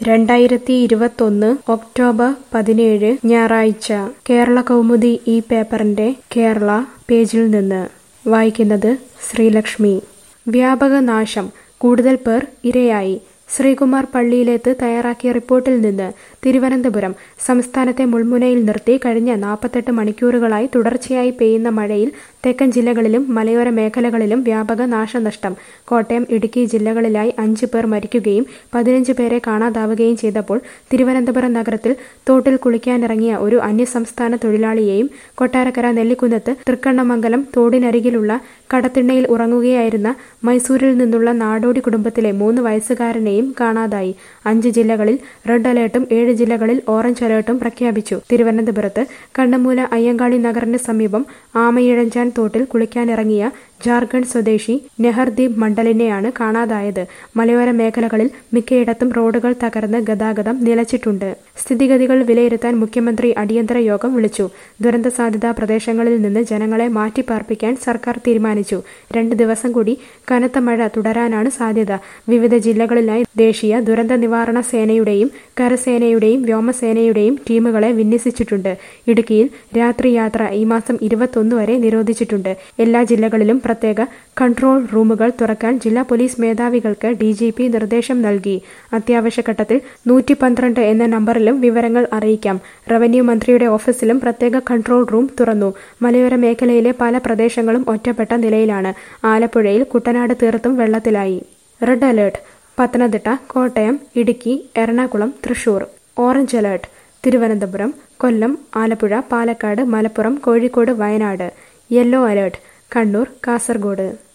രണ്ടായിരത്തി ഇരുപത്തൊന്ന് ഒക്ടോബർ പതിനേഴ് ഞായറാഴ്ച കേരള കൗമുദി ഈ പേപ്പറിന്റെ കേരള പേജിൽ നിന്ന് വായിക്കുന്നത് ശ്രീലക്ഷ്മി വ്യാപക നാശം കൂടുതൽ പേർ ഇരയായി ശ്രീകുമാർ പള്ളിയിലേത്ത് തയ്യാറാക്കിയ റിപ്പോർട്ടിൽ നിന്ന് തിരുവനന്തപുരം സംസ്ഥാനത്തെ മുൾമുനയിൽ നിർത്തി കഴിഞ്ഞ നാൽപ്പത്തെട്ട് മണിക്കൂറുകളായി തുടർച്ചയായി പെയ്യുന്ന മഴയിൽ തെക്കൻ ജില്ലകളിലും മലയോര മേഖലകളിലും വ്യാപക നാശനഷ്ടം കോട്ടയം ഇടുക്കി ജില്ലകളിലായി അഞ്ച് പേർ മരിക്കുകയും പതിനഞ്ച് പേരെ കാണാതാവുകയും ചെയ്തപ്പോൾ തിരുവനന്തപുരം നഗരത്തിൽ തോട്ടിൽ കുളിക്കാനിറങ്ങിയ ഒരു അന്യസംസ്ഥാന തൊഴിലാളിയെയും കൊട്ടാരക്കര നെല്ലിക്കുന്നത്ത് തൃക്കണ്ണമംഗലം തോടിനരികിലുള്ള കടത്തിണ്ണയിൽ ഉറങ്ങുകയായിരുന്ന മൈസൂരിൽ നിന്നുള്ള നാടോടി കുടുംബത്തിലെ മൂന്ന് വയസ്സുകാരനെയും കാണാതായി അഞ്ച് ജില്ലകളിൽ റെഡ് അലേർട്ടും ഏഴ് ജില്ലകളിൽ ഓറഞ്ച് അലേർട്ടും പ്രഖ്യാപിച്ചു തിരുവനന്തപുരത്ത് കണ്ണമൂല അയ്യങ്കാളി നഗറിന് സമീപം ആമയിഴഞ്ചാൻ തോട്ടിൽ കുളിക്കാനിറങ്ങിയ ജാർഖണ്ഡ് സ്വദേശി നെഹർദീപ് മണ്ഡലിനെയാണ് കാണാതായത് മലയോര മേഖലകളിൽ മിക്കയിടത്തും റോഡുകൾ തകർന്ന് ഗതാഗതം നിലച്ചിട്ടുണ്ട് സ്ഥിതിഗതികൾ വിലയിരുത്താൻ മുഖ്യമന്ത്രി അടിയന്തര യോഗം വിളിച്ചു ദുരന്ത സാധ്യതാ പ്രദേശങ്ങളിൽ നിന്ന് ജനങ്ങളെ മാറ്റിപ്പാർപ്പിക്കാൻ സർക്കാർ തീരുമാനിച്ചു രണ്ട് ദിവസം കൂടി കനത്ത മഴ തുടരാനാണ് സാധ്യത വിവിധ ജില്ലകളിലായി ദേശീയ ദുരന്ത നിവാരണ സേനയുടെയും കരസേനയുടെയും വ്യോമസേനയുടെയും ടീമുകളെ വിന്യസിച്ചിട്ടുണ്ട് ഇടുക്കിയിൽ രാത്രി യാത്ര ഈ മാസം ഇരുപത്തൊന്ന് വരെ നിരോധിച്ചിട്ടുണ്ട് എല്ലാ ജില്ലകളിലും പ്രത്യേക കൺട്രോൾ റൂമുകൾ തുറക്കാൻ ജില്ലാ പോലീസ് മേധാവികൾക്ക് ഡി ജി പി നിർദ്ദേശം നൽകി അത്യാവശ്യ ഘട്ടത്തിൽ നൂറ്റി പന്ത്രണ്ട് എന്ന നമ്പറിലും വിവരങ്ങൾ അറിയിക്കാം റവന്യൂ മന്ത്രിയുടെ ഓഫീസിലും പ്രത്യേക കൺട്രോൾ റൂം തുറന്നു മലയോര മേഖലയിലെ പല പ്രദേശങ്ങളും ഒറ്റപ്പെട്ട നിലയിലാണ് ആലപ്പുഴയിൽ കുട്ടനാട് തീർത്തും വെള്ളത്തിലായി red alert Pathanamthitta Kottayam Idukki Ernakulam Thrissur orange alert Thiruvananthapuram Kollam Alappuzha Palakkad Malappuram Kozhikode Wayanad yellow alert Kannur Kasaragod